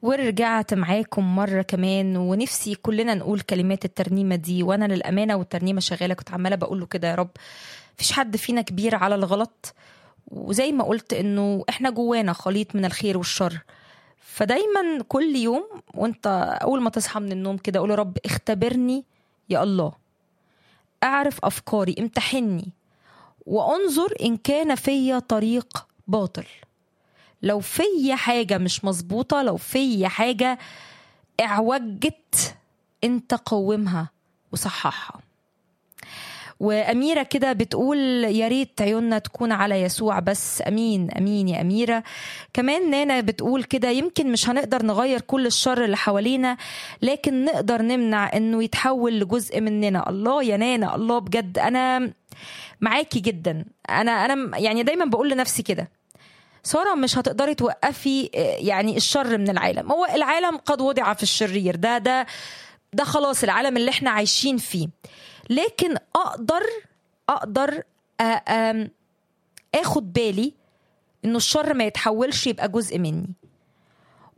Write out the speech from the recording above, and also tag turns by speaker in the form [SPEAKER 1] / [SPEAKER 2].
[SPEAKER 1] ورجعت معاكم مرة كمان ونفسي كلنا نقول كلمات الترنيمة دي وأنا للأمانة والترنيمة شغالة كنت عمالة بقول له كده يا رب مفيش حد فينا كبير على الغلط وزي ما قلت إنه إحنا جوانا خليط من الخير والشر فدايما كل يوم وانت أول ما تصحى من النوم كده قول يا رب اختبرني يا الله أعرف أفكاري امتحني وانظر إن كان فيا طريق باطل لو في حاجة مش مظبوطة لو في حاجة اعوجت انت قومها وصححها وأميرة كده بتقول يا ريت عيوننا تكون على يسوع بس أمين أمين يا أميرة كمان نانا بتقول كده يمكن مش هنقدر نغير كل الشر اللي حوالينا لكن نقدر نمنع إنه يتحول لجزء مننا الله يا نانا الله بجد أنا معاكي جدا أنا أنا يعني دايما بقول لنفسي كده ساره مش هتقدري توقفي يعني الشر من العالم هو العالم قد وضع في الشرير ده ده ده خلاص العالم اللي احنا عايشين فيه لكن اقدر اقدر اخد بالي انه الشر ما يتحولش يبقى جزء مني